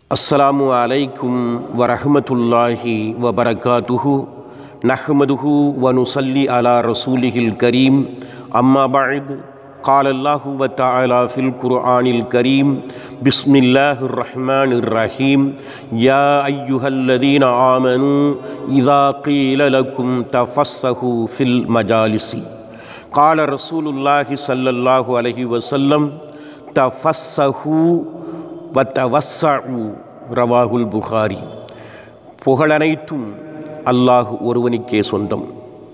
அஸ்ஸலாமு அலைக்கும் வரஹ்மத்துல்லாஹி வபரகாத்துஹு நஹ்மதுஹு வனுசல்லி அலா ரசூலிஹில் கரீம் அம்மா பஅத் قال الله وتعالى في القرآن الكريم بسم الله الرحمن الرحيم يا أيها الذين آمنوا إذا قيل لكم تفسحوا في المجالس قال رسول الله صلى الله عليه وسلم تفسحوا வத்தவஸ்ஸு ரவாகுல் புகாரி புகழனைத்தும் அல்லாஹ் ஒருவனுக்கே சொந்தம்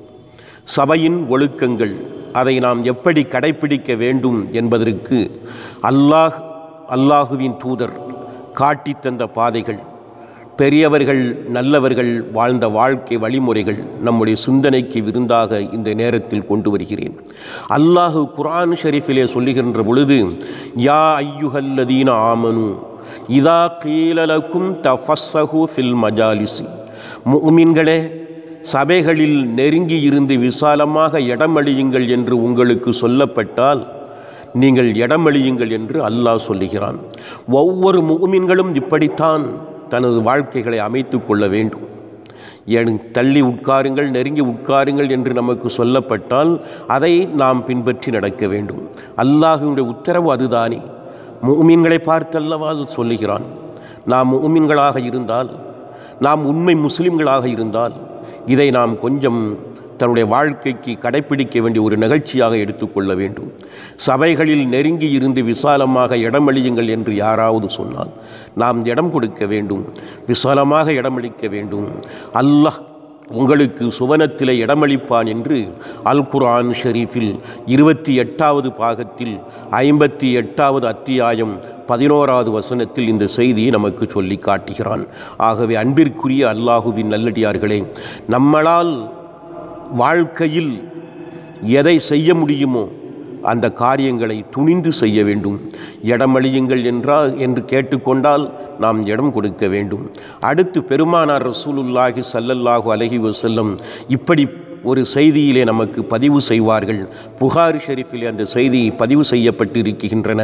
சபையின் ஒழுக்கங்கள் அதை நாம் எப்படி கடைப்பிடிக்க வேண்டும் என்பதற்கு அல்லாஹ் அல்லாஹுவின் தூதர் காட்டித் தந்த பாதைகள் பெரியவர்கள் நல்லவர்கள் வாழ்ந்த வாழ்க்கை வழிமுறைகள் நம்முடைய சிந்தனைக்கு விருந்தாக இந்த நேரத்தில் கொண்டு வருகிறேன் அல்லாஹு குர்ஆன் ஷரீஃபிலே சொல்லுகின்ற பொழுது யா ஐயுஹல்லதீன ஆமனு இதா கீழலக்கும் தஃபஸ்ஸஹு ஃபில் மஜாலிசி முமின்களே சபைகளில் நெருங்கி இருந்து விசாலமாக இடமளியுங்கள் என்று உங்களுக்கு சொல்லப்பட்டால் நீங்கள் இடமளியுங்கள் என்று அல்லாஹ் சொல்லுகிறான் ஒவ்வொரு முகுமின்களும் இப்படித்தான் தனது வாழ்க்கைகளை அமைத்து கொள்ள வேண்டும் என் தள்ளி உட்காருங்கள் நெருங்கி உட்காருங்கள் என்று நமக்கு சொல்லப்பட்டால் அதை நாம் பின்பற்றி நடக்க வேண்டும் அல்லாஹுடைய உத்தரவு அதுதானே முகமீன்களை பார்த்தல்லவா சொல்லுகிறான் நாம் முகமீன்களாக இருந்தால் நாம் உண்மை முஸ்லிம்களாக இருந்தால் இதை நாம் கொஞ்சம் தன்னுடைய வாழ்க்கைக்கு கடைப்பிடிக்க வேண்டிய ஒரு நிகழ்ச்சியாக எடுத்துக்கொள்ள வேண்டும் சபைகளில் நெருங்கி இருந்து விசாலமாக இடமளியுங்கள் என்று யாராவது சொன்னால் நாம் இடம் கொடுக்க வேண்டும் விசாலமாக இடமளிக்க வேண்டும் அல்லாஹ் உங்களுக்கு சுவனத்திலே இடமளிப்பான் என்று அல் குர்ஆன் ஷரீஃபில் இருபத்தி எட்டாவது பாகத்தில் ஐம்பத்தி எட்டாவது அத்தியாயம் பதினோராவது வசனத்தில் இந்த செய்தியை நமக்கு சொல்லி காட்டுகிறான் ஆகவே அன்பிற்குரிய அல்லாஹுவின் நல்லடியார்களே நம்மளால் வாழ்க்கையில் எதை செய்ய முடியுமோ அந்த காரியங்களை துணிந்து செய்ய வேண்டும் இடமளியுங்கள் என்றால் என்று கேட்டுக்கொண்டால் நாம் இடம் கொடுக்க வேண்டும் அடுத்து பெருமானார் ரசூலுல்லாஹி சல்லல்லாஹு அலஹி வசல்லம் இப்படி ஒரு செய்தியிலே நமக்கு பதிவு செய்வார்கள் புகார் ஷெரீஃபிலே அந்த செய்தி பதிவு செய்யப்பட்டு இருக்கின்றன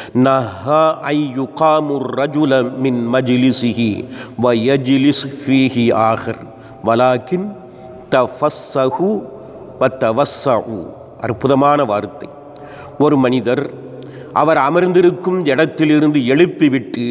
நஹா ஐ யுகாமுர் ரஜுல மின் மஜ்லிசிஹி வ யஜ்லிஸ் ஃபீஹி ஆகர் வலாக்கின் தஃபஸ்ஸஹு வத்தவஸ்ஸு அற்புதமான வார்த்தை ஒரு மனிதர் அவர் அமர்ந்திருக்கும் இடத்திலிருந்து எழுப்பிவிட்டு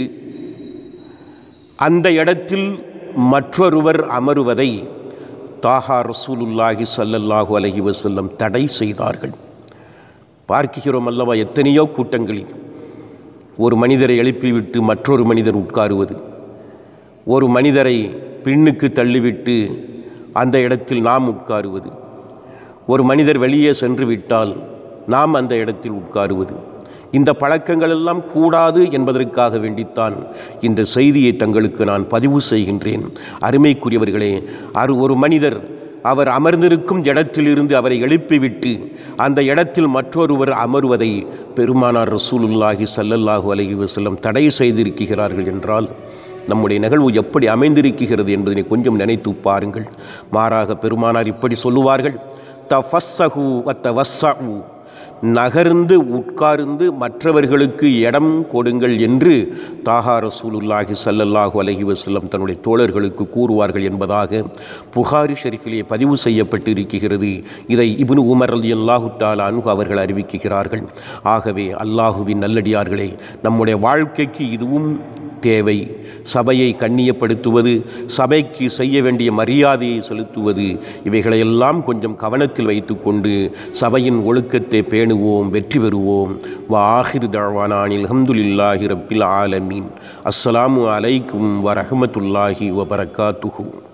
அந்த இடத்தில் மற்றொருவர் அமருவதை தாஹா ரசூலுல்லாஹி சல்லல்லாஹு அலஹி வசல்லம் தடை செய்தார்கள் பார்க்கிறோம் அல்லவா எத்தனையோ கூட்டங்களில் ஒரு மனிதரை எழுப்பிவிட்டு மற்றொரு மனிதர் உட்காருவது ஒரு மனிதரை பின்னுக்கு தள்ளிவிட்டு அந்த இடத்தில் நாம் உட்காருவது ஒரு மனிதர் வெளியே சென்று விட்டால் நாம் அந்த இடத்தில் உட்காருவது இந்த பழக்கங்கள் எல்லாம் கூடாது என்பதற்காக வேண்டித்தான் இந்த செய்தியை தங்களுக்கு நான் பதிவு செய்கின்றேன் அருமைக்குரியவர்களே அரு ஒரு மனிதர் அவர் அமர்ந்திருக்கும் இடத்திலிருந்து அவரை எழுப்பிவிட்டு அந்த இடத்தில் மற்றொருவர் அமர்வதை பெருமானார் ரசூலுல்லாஹி சல்லல்லாஹு அலஹி வசல்லம் தடை செய்திருக்கிறார்கள் என்றால் நம்முடைய நிகழ்வு எப்படி அமைந்திருக்கிறது என்பதனை கொஞ்சம் நினைத்து பாருங்கள் மாறாக பெருமானார் இப்படி சொல்லுவார்கள் தஃபஸ்ஸஹு வத்தவஸ்ஸு நகர்ந்து உட்கார்ந்து மற்றவர்களுக்கு இடம் கொடுங்கள் என்று தாஹா ரசூலுல்லாஹி சல்லல்லாஹு அலஹி வசல்லம் தன்னுடைய தோழர்களுக்கு கூறுவார்கள் என்பதாக புகாரி ஷெரீஃபிலே பதிவு செய்யப்பட்டு இருக்கிறது இதை இப்னு உமர் அலி அல்லாஹு தாலா அனுகு அவர்கள் அறிவிக்கிறார்கள் ஆகவே அல்லாஹுவின் நல்லடியார்களே நம்முடைய வாழ்க்கைக்கு இதுவும் தேவை சபையை கண்ணியப்படுத்துவது சபைக்கு செய்ய வேண்டிய மரியாதையை செலுத்துவது இவைகளையெல்லாம் கொஞ்சம் கவனத்தில் வைத்துக்கொண்டு சபையின் ஒழுக்கத்தை பேணுவோம் வெற்றி பெறுவோம் வா ஆஹிர் தழ்வானானில் அஹமதுல்லாஹி ரப்பில் ஆலமீன் அஸ்ஸலாமு அலைக்கும் வரஹமத்துல்லாஹி வபரகாத்துஹூ